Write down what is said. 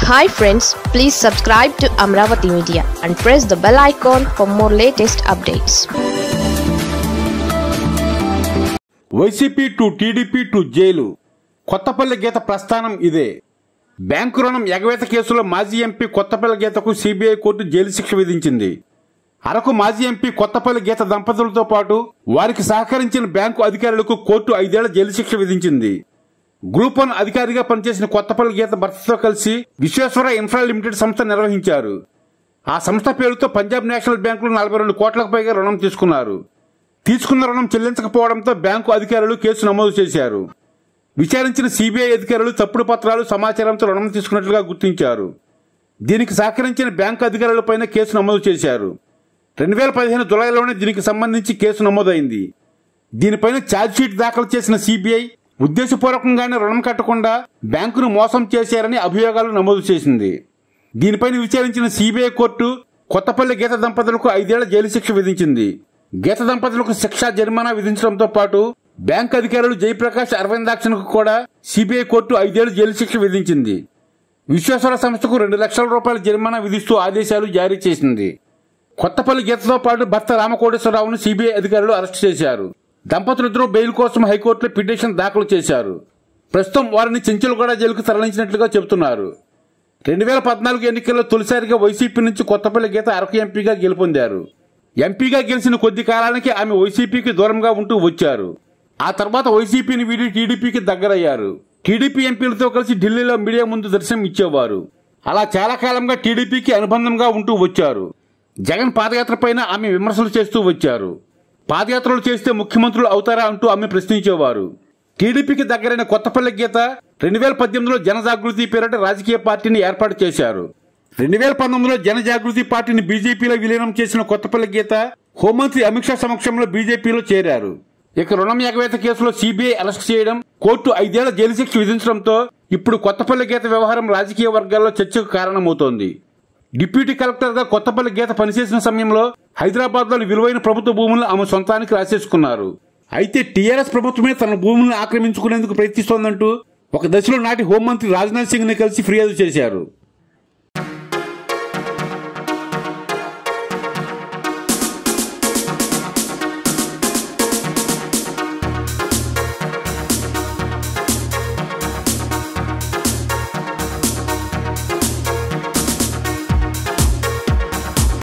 hi friends please subscribe to Amaravati media and press the bell icon for more latest updates YCP to TDP to jail Kothapalli Geetha ప్రస్థానం ఇదే bank రుణం ఎగవేత కేసులో మాజీ MP Kothapalli గీతకు CBI court jail శిక్ష విధించింది అరకు మాజీ ఎంపీ కొత్తపల్లి గీత దంపతులతో పాటు వారికి సహకరించిన బ్యాంకు అధికారులకు కోర్టు ఐదేళ్ల జైలు శిక్ష విధించింది గ్రూప్ వన్ అధికారిగా పనిచేసిన కొత్తపల్లి గీత భర్తతో కలిసి విశ్వేశ్వర ఇన్ఫ్రా లిమిటెడ్ సంస్థ నిర్వహించారు ఆ సంస్థ పేరుతో పంజాబ్ నేషనల్ బ్యాంకులో నలభై రెండు కోట్లకు పైగా రుణం తీసుకున్నారు తీసుకున్న రుణం చెల్లించకపోవడంతో బ్యాంకు అధికారులు కేసు నమోదు చేశారు విచారించిన సిబిఐ అధికారులు తప్పుడు పత్రాలు సమాచారంతో రుణం తీసుకున్నట్లుగా గుర్తించారు దీనికి సహకరించిన బ్యాంకు అధికారులపైన కేసు నమోదు చేశారు రెండు వేల పదిహేను జులైలోనే దీనికి సంబంధించి కేసు నమోదైంది దీనిపైన ఛార్జ్షీట్ దాఖలు చేసిన సిబిఐ ఉద్దేశపూర్వకంగానే రుణం కట్టకుండా బ్యాంకును మోసం చేశారని అభియోగాలు నమోదు చేసింది దీనిపైన విచారించిన సిబిఐ కోర్టు కొత్తపల్లి గీత దంపతులకు ఐదేళ్ల జైలు శిక్ష విధించింది గీత దంపతులకు శిక్ష జరిమానా విధించడంతో పాటు బ్యాంక్ అధికారులు జయప్రకాష్ అరవిందాక్షన్కు కూడా సిబిఐ కోర్టు ఐదేళ్ల జైలు శిక్ష విధించింది విశ్వేశ్వర సంస్థకు రెండు లక్షల రూపాయల జరిమానా విధిస్తూ ఆదేశాలు జారీ చేసింది కొత్తపల్లి గీతతో పాటు భర్త రామకోటేశ్వరరావును సిబిఐ అధికారులు అరెస్ట్ చేశారు దంపతులిద్దరూ బెయిల్ కోసం హైకోర్టులో పిటిషన్ దాఖలు చేశారు ప్రస్తుతం వారిని చెంచులగూడ జైలుకు తరలించినట్లుగా చెబుతున్నారు రెండు వేల పద్నాలుగు ఎన్నికల్లో తొలిసారిగా వైసీపీ నుంచి కొత్తపల్లి గీత అరకు ఎంపీగా గెలుపొందారు ఎంపీగా గెలిచిన కొద్ది కాలానికి ఆమె వైసీపీకి దూరంగా ఉంటూ వచ్చారు ఆ తర్వాత వైసీపీని వీడి టీడీపీకి దగ్గరయ్యారు టీడీపీ ఎంపీలతో కలిసి ఢిల్లీలో మీడియా ముందు దర్శనం ఇచ్చేవారు అలా చాలా కాలంగా టీడీపీకి అనుబంధంగా ఉంటూ వచ్చారు జగన్ పాదయాత్ర పైన ఆమె విమర్శలు చేస్తూ వచ్చారు పాదయాత్రలు చేస్తే ముఖ్యమంత్రులు అవుతారా అంటూ ఆమె ప్రశ్నించేవారు టీడీపీకి దగ్గరైన కొత్తపల్లి గీత రెండు వేల పద్దెనిమిదిలో జనజాగృతి పేరిట రాజకీయ పార్టీని ఏర్పాటు చేశారు రెండు వేల పంతొమ్మిదిలో జనజాగృతి పార్టీని బీజేపీలో విలీనం చేసిన కొత్తపల్లి గీత హోంమంత్రి అమిత్ షా సమక్షంలో బీజేపీలో చేరారు ఇక రుణం ఎగవేత కేసులో సిబిఐ అరెస్ట్ చేయడం కోర్టు ఐదేళ్ల జైలు శిక్ష విధించడంతో ఇప్పుడు కొత్తపల్లి గీత వ్యవహారం రాజకీయ వర్గాల్లో చర్చకు కారణమవుతోంది డిప్యూటీ కలెక్టర్ గా కొత్తపల్లి గీత పనిచేసిన సమయంలో హైదరాబాద్ లోని విలువైన ప్రభుత్వ భూములను ఆమె సొంతానికి రాసేసుకున్నారు అయితే టీఆర్ఎస్ ప్రభుత్వమే తన భూములను ఆక్రమించుకునేందుకు ప్రయత్నిస్తోందంటూ ఒక దశలో నాటి హోంమంత్రి రాజ్నాథ్ సింగ్ ని కలిసి ఫిర్యాదు చేశారు